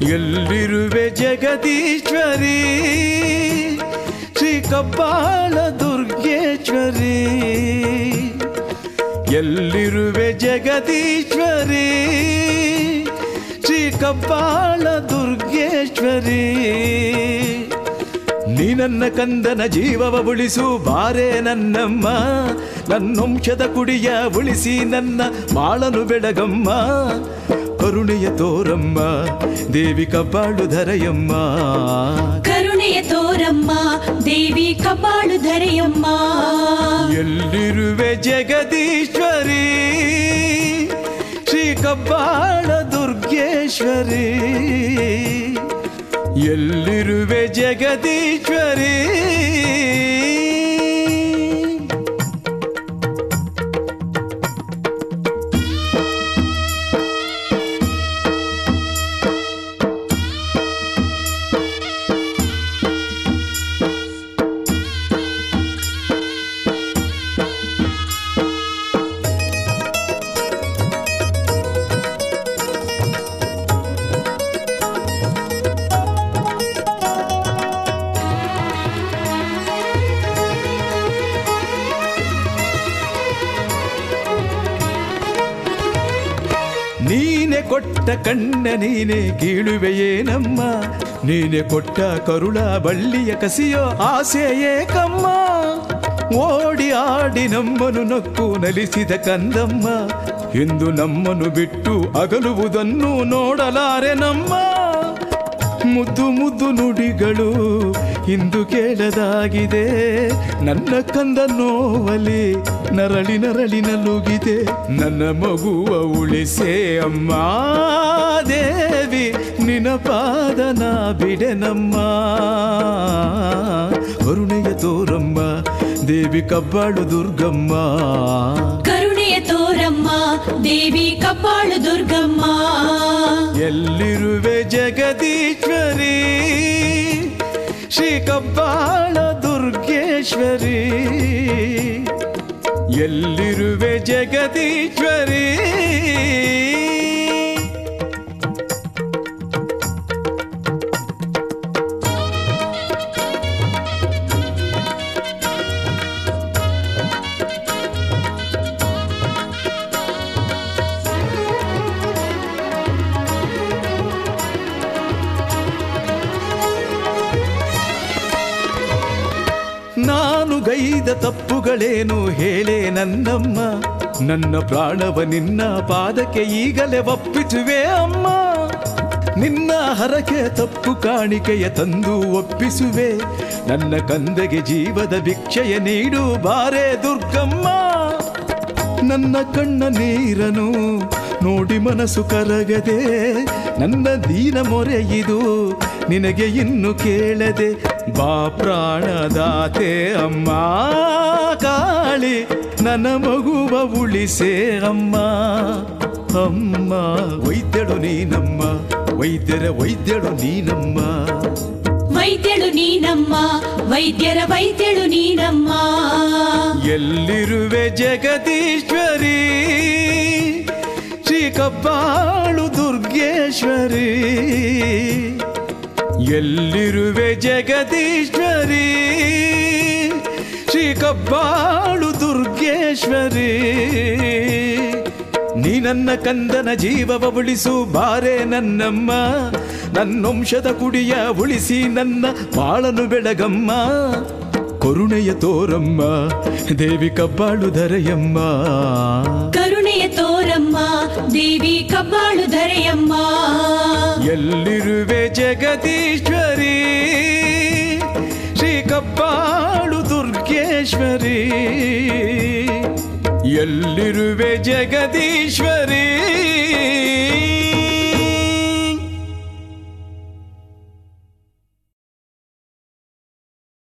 ಎಲ್ಲಿರುವೆ ಜಗದೀಶ್ವರಿ ಶ್ರೀ ಕಬ್ಬಾಳ ದುರ್ಗೇಶ್ವರಿ ಎಲ್ಲಿರುವೆ ಜಗದೀಶ್ವರಿ ಶ್ರೀ ಕಬ್ಬಾಳ ದುರ್ಗೇಶ್ವರಿ ನೀ ನನ್ನ ಕಂದನ ಜೀವವ ಉಳಿಸು ಬಾರೆ ನನ್ನಮ್ಮ ನನ್ನೊಂಶದ ಕುಡಿಯ ಉಳಿಸಿ ನನ್ನ ಬಾಳನು ಬೆಳಗಮ್ಮ ಕರುಣೆಯ ತೋರಮ್ಮ ದೇವಿ ಕಬ್ಬಾಳು ಧರೆಯಮ್ಮ ಕರುಣೆಯ ತೋರಮ್ಮ ದೇವಿ ಕಬ್ಬಾಳು ಧರೆಯಮ್ಮ ಎಲ್ಲಿರುವೆ ಜಗದೀಶ್ವರಿ ಶ್ರೀ ಕಬ್ಬಾಳ ದುರ್ಗೇಶ್ವರಿ ಎಲ್ಲಿರುವೆ ಜಗದೀಶ್ವರಿ ನೀನೆ ಕೊಟ್ಟ ಕಣ್ಣ ನೀನೆ ಕೀಳುವೆಯೇನಮ್ಮ ನೀನೆ ಕೊಟ್ಟ ಕರುಳ ಬಳ್ಳಿಯ ಕಸಿಯೋ ಆಸೆ ಏಕಮ್ಮ ಓಡಿ ಆಡಿ ನಮ್ಮನು ನಕ್ಕು ನಲಿಸಿದ ಕಂದಮ್ಮ ಎಂದು ನಮ್ಮನು ಬಿಟ್ಟು ಅಗಲುವುದನ್ನು ನೋಡಲಾರೆ ನಮ್ಮ ಮುದ್ದು ಮುದ್ದು ನುಡಿಗಳು ಇಂದು ಕೇಳದಾಗಿದೆ ನನ್ನ ಕಂದ ನೋವಲಿ ನರಳಿ ನರಳಿ ನಲುಗಿದೆ ನನ್ನ ಮಗುವ ಉಳಿಸೇ ಅಮ್ಮ ದೇವಿ ನಿನ ಪಾದನ ಬಿಡೆನಮ್ಮ ಕರುಣೆಯ ತೋರಮ್ಮ ದೇವಿ ಕಬ್ಬಾಳು ದುರ್ಗಮ್ಮ ಕರುಣೆಯ ತೋರಮ್ಮ ದೇವಿ ಕಬ್ಬಾಳು ದುರ್ಗಮ್ಮ ಎಲ್ಲಿರುವೆ ಜಗದೀಶ್ವರಿ ಶ್ರೀ ಕಬ್ಬಾಳ ದುರ್ಗೇಶ್ವರಿ ಎಲ್ಲಿರುವೆ ಜಗದೀಶ್ವರಿ ನಾನು ಗೈದ ತಪ್ಪುಗಳೇನು ಹೇಳೇ ನನ್ನಮ್ಮ ನನ್ನ ಪ್ರಾಣವ ನಿನ್ನ ಪಾದಕ್ಕೆ ಈಗಲೇ ಒಪ್ಪಿಸುವೆ ಅಮ್ಮ ನಿನ್ನ ಹರಕೆ ತಪ್ಪು ಕಾಣಿಕೆಯ ತಂದು ಒಪ್ಪಿಸುವೆ ನನ್ನ ಕಂದಗೆ ಜೀವದ ಭಿಕ್ಷೆಯ ನೀಡು ಬಾರೆ ದುರ್ಗಮ್ಮ ನನ್ನ ಕಣ್ಣ ನೀರನು ನೋಡಿ ಮನಸ್ಸು ಕರಗದೆ ನನ್ನ ದೀನ ಮೊರೆಯಿದು ನಿನಗೆ ಇನ್ನು ಕೇಳದೆ ಬಾ ಪ್ರಾಣದಾತೆ ಅಮ್ಮ ಕಾಳಿ ನನ್ನ ಮಗುವ ಉಳಿಸೇ ಅಮ್ಮ ಅಮ್ಮ ವೈದ್ಯಳು ನೀನಮ್ಮ ವೈದ್ಯರ ವೈದ್ಯಳು ನೀನಮ್ಮ ವೈದ್ಯಳು ನೀನಮ್ಮ ವೈದ್ಯರ ವೈದ್ಯಳು ನೀನಮ್ಮ ಎಲ್ಲಿರುವೆ ಜಗದೀಶ್ವರಿ ಶ್ರೀ ಕಬ್ಬಾಳು ದುರ್ಗೇಶ್ವರಿ ಎಲ್ಲಿರುವೆ ಜಗದೀಶ್ವರಿ ಶ್ರೀ ಕಬ್ಬಾಳು ದುರ್ಗೇಶ್ವರಿ ನೀ ನನ್ನ ಕಂದನ ಜೀವವ ಉಳಿಸು ಬಾರೆ ನನ್ನಮ್ಮ ನನ್ನೊಂಶದ ಕುಡಿಯ ಉಳಿಸಿ ನನ್ನ ಬಾಳನು ಬೆಳಗಮ್ಮ ಕರುಣೆಯ ತೋರಮ್ಮ ದೇವಿ ಕಬ್ಬಾಳು ಧರೆಯಮ್ಮ ಕರುಣೆಯ ತೋರಮ್ಮ ದೇವಿ ಕಬ್ಬಾಳು ಧರೆಯಮ್ಮ ಎಲ್ಲಿರುವೆ ಜಗದೀಶ್ವರಿ ಶ್ರೀ ಕಬ್ಬಾಳು ದುರ್ಗೇಶ್ವರಿ ಎಲ್ಲಿರುವೆ ಜಗದೀಶ್ವರಿ